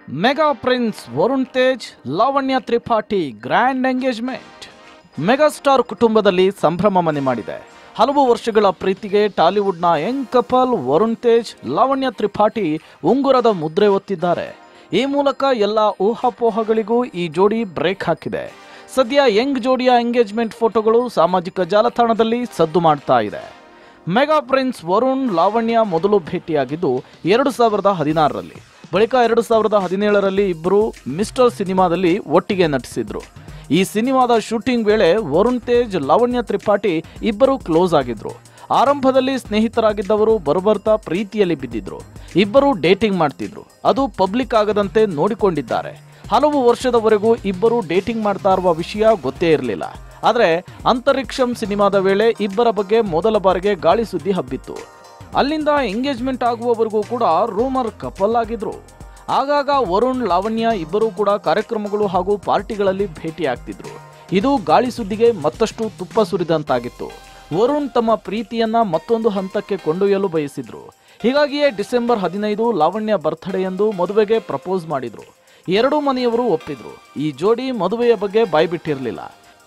mega prince Varun Tej Lavanya Tripathi grand engagement megastar ಕುಟುಂಬದಲ್ಲಿ ಸಂಭ್ರಮ ಮನೆ ಮಾಡಿದೆ ಹಲವು ವರ್ಷಗಳ ಪ್ರೀತಿಗೆ ಟಾಲಿವುಡ್ನ ಯಂಗ್ ಕಪಲ್ ವರುಣ್ ತೇಜ್ ಲಾವಣ್ಯ ತ್ರಿಪಾಠಿ ಉಂಗುರದ ಮುದ್ರೆ ಒತ್ತಿದ್ದಾರೆ ಈ ಮೂಲಕ ಎಲ್ಲ ಊಹಾಪೋಹಗಳಿಗೂ ಈ ಜೋಡಿ ಬ್ರೇಕ್ ಹಾಕಿದೆ ಸದ್ಯ ಯಂಗ್ ಜೋಡಿಯ ಎಂಗೇಜ್ಮೆಂಟ್ ಫೋಟೋಗಳು ಸಾಮಾಜಿಕ ಜಾಲತಾಣದಲ್ಲಿ ಸದ್ದು ಮಾಡ್ತಾ ಇದೆ ಮೆಗಾ ಪ್ರಿನ್ಸ್ ವರುಣ್ ಲಾವಣ್ಯ ಮೊದಲು ಭೇಟಿಯಾಗಿದ್ದು ಎರಡು ಸಾವಿರದ ಹದಿನಾರರಲ್ಲಿ ಬಳಿಕ ಎರಡು ಸಾವಿರದ ಹದಿನೇಳರಲ್ಲಿ ಇಬ್ಬರು ಮಿಸ್ಟರ್ ಸಿನಿಮಾದಲ್ಲಿ ಒಟ್ಟಿಗೆ ನಟಿಸಿದ್ರು ಈ ಸಿನಿಮಾದ ಶೂಟಿಂಗ್ ವೇಳೆ ವರುಣ್ ತೇಜ್ ಲಾವಣ್ಯ ತ್ರಿಪಾಠಿ ಇಬ್ಬರು ಕ್ಲೋಸ್ ಆಗಿದ್ರು ಆರಂಭದಲ್ಲಿ ಸ್ನೇಹಿತರಾಗಿದ್ದವರು ಬರುಬರ್ತಾ ಪ್ರೀತಿಯಲ್ಲಿ ಬಿದ್ದಿದ್ರು ಇಬ್ಬರು ಡೇಟಿಂಗ್ ಮಾಡ್ತಿದ್ರು ಅದು ಪಬ್ಲಿಕ್ ಆಗದಂತೆ ನೋಡಿಕೊಂಡಿದ್ದಾರೆ ಹಲವು ವರ್ಷದವರೆಗೂ ಇಬ್ಬರು ಡೇಟಿಂಗ್ ಮಾಡ್ತಾ ಇರುವ ವಿಷಯ ಗೊತ್ತೇ ಇರಲಿಲ್ಲ ಆದರೆ ಅಂತರಿಕ್ಷಂ ಸಿನಿಮಾದ ವೇಳೆ ಇಬ್ಬರ ಬಗ್ಗೆ ಮೊದಲ ಬಾರಿಗೆ ಗಾಳಿ ಸುದ್ದಿ ಹಬ್ಬಿತ್ತು ಅಲ್ಲಿಂದ ಎಂಗೇಜ್ಮೆಂಟ್ ಆಗುವವರೆಗೂ ಕೂಡ ರೂಮರ್ ಕಪಲ್ ಆಗಿದ್ರು ಆಗಾಗ ವರುಣ್ ಲಾವಣ್ಯ ಇಬ್ಬರೂ ಕೂಡ ಕಾರ್ಯಕ್ರಮಗಳು ಹಾಗೂ ಪಾರ್ಟಿಗಳಲ್ಲಿ ಭೇಟಿಯಾಗ್ತಿದ್ರು ಇದು ಗಾಳಿ ಸುದ್ದಿಗೆ ಮತ್ತಷ್ಟು ತುಪ್ಪ ಸುರಿದಂತಾಗಿತ್ತು ವರುಣ್ ತಮ್ಮ ಪ್ರೀತಿಯನ್ನ ಮತ್ತೊಂದು ಹಂತಕ್ಕೆ ಕೊಂಡೊಯ್ಯಲು ಬಯಸಿದ್ರು ಹೀಗಾಗಿಯೇ ಡಿಸೆಂಬರ್ ಹದಿನೈದು ಲಾವಣ್ಯ ಬರ್ತ್ಡೇ ಎಂದು ಮದುವೆಗೆ ಪ್ರಪೋಸ್ ಮಾಡಿದ್ರು ಎರಡೂ ಮನೆಯವರು ಒಪ್ಪಿದ್ರು ಈ ಜೋಡಿ ಮದುವೆಯ ಬಗ್ಗೆ ಬಾಯ್ಬಿಟ್ಟಿರಲಿಲ್ಲ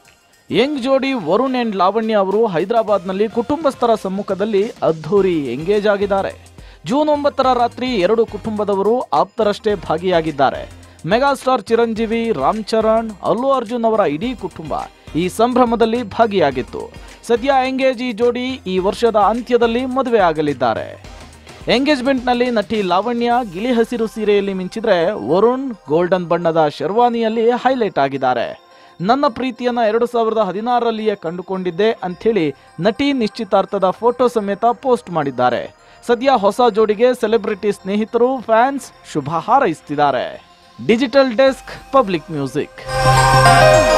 ಯಂಗ್ ಜೋಡಿ ವರುಣ್ ಅಂಡ್ ಲಾವಣ್ಯ ಅವರು ಹೈದರಾಬಾದ್ನಲ್ಲಿ ಕುಟುಂಬಸ್ಥರ ಸಮ್ಮುಖದಲ್ಲಿ ಅದ್ಧೂರಿ ಎಂಗೇಜ್ ಆಗಿದ್ದಾರೆ ಜೂನ್ ಒಂಬತ್ತರ ರಾತ್ರಿ ಎರಡು ಕುಟುಂಬದವರು ಆಪ್ತರಷ್ಟೇ ಭಾಗಿಯಾಗಿದ್ದಾರೆ ಮೆಗಾಸ್ಟಾರ್ ಚಿರಂಜೀವಿ ರಾಮ್ ಚರಣ್ ಅಲ್ಲು ಅರ್ಜುನ್ ಅವರ ಇಡೀ ಕುಟುಂಬ ಈ ಸಂಭ್ರಮದಲ್ಲಿ ಭಾಗಿಯಾಗಿತ್ತು ಸದ್ಯ ಎಂಗೇಜ್ ಈ ಜೋಡಿ ಈ ವರ್ಷದ ಅಂತ್ಯದಲ್ಲಿ ಮದುವೆ ಆಗಲಿದ್ದಾರೆ ಎಂಗೇಜ್ಮೆಂಟ್ನಲ್ಲಿ ನಟಿ ಲಾವಣ್ಯ ಗಿಳಿ ಹಸಿರು ಸೀರೆಯಲ್ಲಿ ಮಿಂಚಿದ್ರೆ ವರುಣ್ ಗೋಲ್ಡನ್ ಬಣ್ಣದ ಶೆರ್ವಾನಿಯಲ್ಲಿ ಹೈಲೈಟ್ ಆಗಿದ್ದಾರೆ ನನ್ನ ಪ್ರೀತಿಯನ್ನ ಎರಡು ಸಾವಿರದ ಹದಿನಾರರಲ್ಲಿಯೇ ಕಂಡುಕೊಂಡಿದ್ದೆ ಅಂಥೇಳಿ ನಟಿ ನಿಶ್ಚಿತಾರ್ಥದ ಫೋಟೋ ಸಮೇತ ಪೋಸ್ಟ್ ಮಾಡಿದ್ದಾರೆ ಸದ್ಯ ಹೊಸ ಜೋಡಿಗೆ ಸೆಲೆಬ್ರಿಟಿ ಸ್ನೇಹಿತರು ಫ್ಯಾನ್ಸ್ ಶುಭ ಹಾರೈಸ್ತಿದ್ದಾರೆ ಡಿಜಿಟಲ್ ಡೆಸ್ಕ್ ಪಬ್ಲಿಕ್ ಮ್ಯೂಸಿಕ್